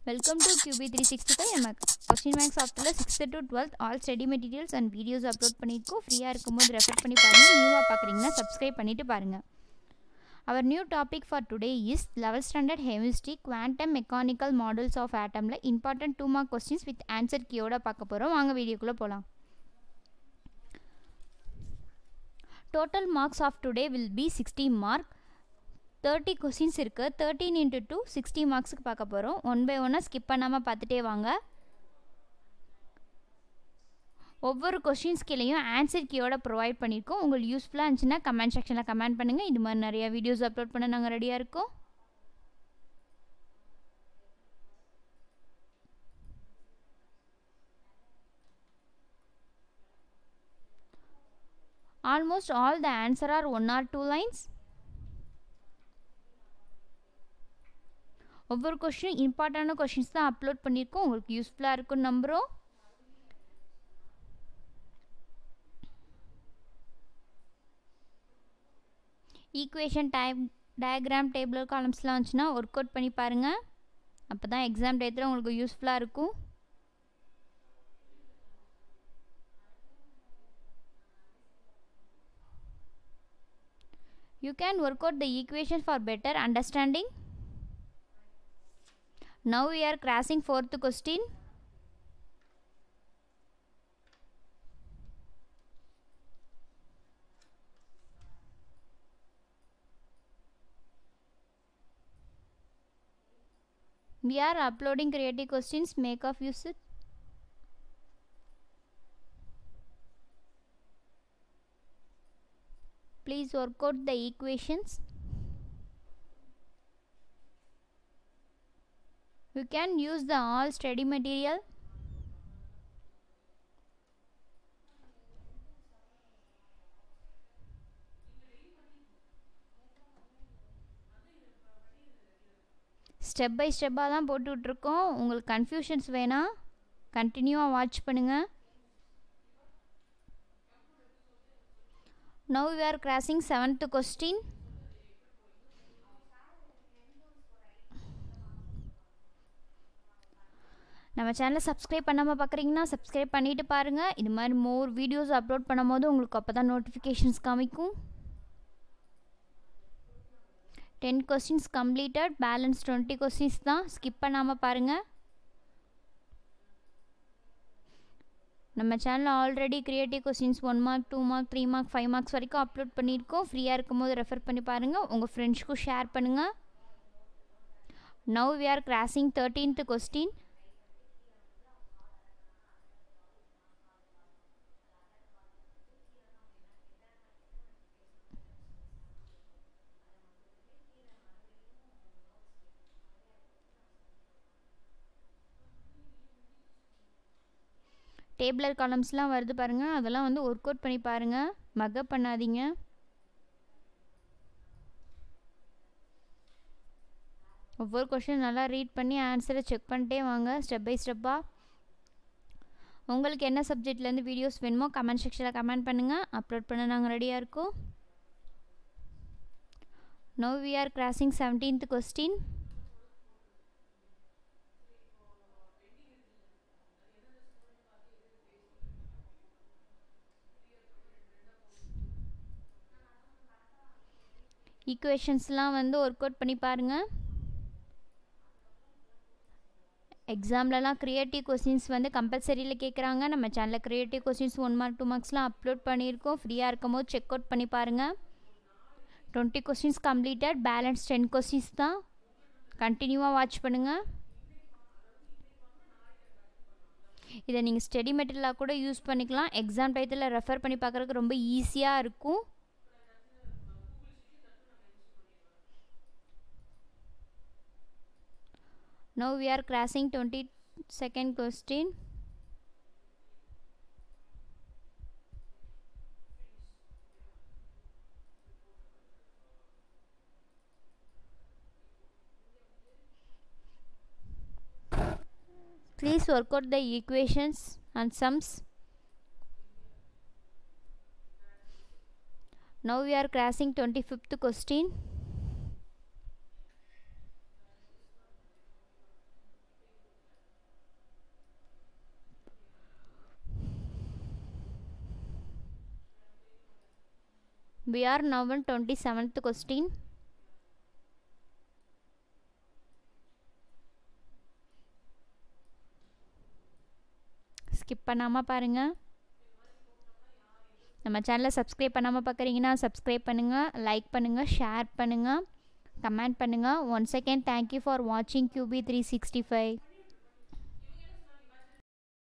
Welcome to QB365 MAC. Question Bank சாஃப்ட்வேரில் sixth to twelfth all study materials and videos upload பண்ணியிருக்கோம் ஃப்ரீயாக இருக்கும்போது refer பண்ணி பாருங்கள் நியூவாக பார்க்குறீங்கன்னா சப்ஸ்கிரைப் பண்ணிவிட்டு பாருங்கள் our new topic for today is level standard chemistry quantum mechanical models of ஆட்டமில் important two mark questions with answer கீயோட பார்க்க போகிறோம் வாங்க வீடியோக்குள்ளே போகலாம் total marks of today will be sixty mark thirty questions இருக்குது தேர்ட்டின் இன்ட்டு டூ சிக்ஸ்டி மார்க்ஸுக்கு பார்க்க போகிறோம் ஒன் பை ஒன்னாக ஸ்கிப் பண்ணாமல் பார்த்துட்டே வாங்க ஒவ்வொரு கொஷின்ஸ் கீழேயும் ஆன்சர் கீயோட ப்ரொவைட் பண்ணியிருக்கோம் உங்களுக்கு யூஸ்ஃபுல்லாக இருந்துச்சுன்னா கமெண்ட் செக்ஷனில் கமெண்ட் பண்ணுங்கள் இது மாதிரி நிறையா வீடியோஸ் அப்லோட் பண்ண நாங்கள் ரெடியாக இருக்கோம் almost all the answer are one or two lines ஒவ்வொரு கொஷினும் இம்பார்ட்டண்டான கொஷின்ஸ் தான் அப்லோட் பண்ணியிருக்கோம் உங்களுக்கு யூஸ்ஃபுல்லாக இருக்கும்னு நம்புகிறோம் ஈக்குவேஷன் டைம் டயக்ராம் டேபிள் காலம்ஸ்லாம் வந்துச்சுன்னா ஒர்க் அவுட் பண்ணி பாருங்கள் அப்போ தான் எக்ஸாம் டயத்தில் உங்களுக்கு யூஸ்ஃபுல்லாக இருக்கும் You can work out the equation for better understanding. Now we are crossing fourth question. We are uploading creative questions. Make of use it. Please work out the equations. You can use the all study material. Step by ஸ்டெப்பாக தான் போட்டுட்ருக்கோம் உங்களுக்கு confusions வேணாம் கண்டினியூவாக watch பண்ணுங்கள் Now we are crossing seventh question. நம்ம சேனலை subscribe பண்ணாமல் பார்க்குறீங்கன்னா சப்ஸ்கிரைப் பண்ணிவிட்டு பாருங்கள் இது மாதிரி மோர் வீடியோஸ் அப்லோட் பண்ணும் போது உங்களுக்கு அப்போ தான் நோட்டிஃபிகேஷன்ஸ் காமிக்கும் ten questions completed balance twenty questions தான் ஸ்கிப் பண்ணாமல் பாருங்கள் நம்ம சேனலில் already creative questions one mark two mark three mark five marks வரைக்கும் அப்லோட் பண்ணியிருக்கோம் ஃப்ரீயாக இருக்கும் போது ரெஃபர் பண்ணி பாருங்கள் உங்கள் ஃப்ரெண்ட்ஸ்க்கும் ஷேர் பண்ணுங்கள் now we are crossing thirteenth question table காலம்ஸ்லாம் வருது பாருங்கள் அதெல்லாம் வந்து ஒர்க் அவுட் பண்ணி பாருங்கள் மக்கப் பண்ணாதீங்க ஒவ்வொரு கொஷின் நல்லா ரீட் பண்ணி ஆன்சரை செக் பண்ணிட்டே வாங்க ஸ்டெப் பை ஸ்டெப்பாக உங்களுக்கு என்ன சப்ஜெக்ட்லேருந்து வீடியோஸ் வேணுமோ கமெண்ட் செக்ஷனில் கமெண்ட் பண்ணுங்கள் அப்லோட் பண்ண நாங்கள் ரெடியாக இருக்கோம் now we are crossing seventeenth question ஈக்குவேஷன்ஸ்லாம் வந்து ஒர்க் அவுட் பண்ணி பாருங்கள் எக்ஸாம்லலாம் க்ரியேட்டிவ் கொஸ்டின்ஸ் வந்து கம்பல்சரியில் கேட்குறாங்க நம்ம சேனலில் க்ரியேட்டிவ் கொஸ்டின்ஸ் ஒன் மார்க் டூ மார்க்ஸ்லாம் அப்லோட் பண்ணியிருக்கோம் ஃப்ரீயாக இருக்கும் போது செக் அவுட் பண்ணி பாருங்கள் twenty questions completed balance ten questions தான் கண்டினியூவாக வாட்ச் பண்ணுங்கள் இதை நீங்கள் ஸ்டடி மெட்டீரியலாக கூட யூஸ் பண்ணிக்கலாம் எக்ஸாம் டயத்தில் ரெஃபர் பண்ணி பார்க்குறதுக்கு ரொம்ப ஈஸியாக இருக்கும் now we are crossing 22nd question please work out the equations and sums now we are crossing 25th question we are now in 27th question skip பண்ணாமல் பாருங்கள் நம்ம சேனலை சப்ஸ்கிரைப் பண்ணாமல் பார்க்குறீங்கன்னா சப்ஸ்கிரைப் பண்ணுங்கள் லைக் பண்ணுங்கள் ஷேர் பண்ணுங்கள் கமெண்ட் பண்ணுங்கள் ஒன் செகண்ட் தேங்க்யூ ஃபார் வாட்சிங் கியூபி த்ரீ சிக்ஸ்டி ஃபைவ்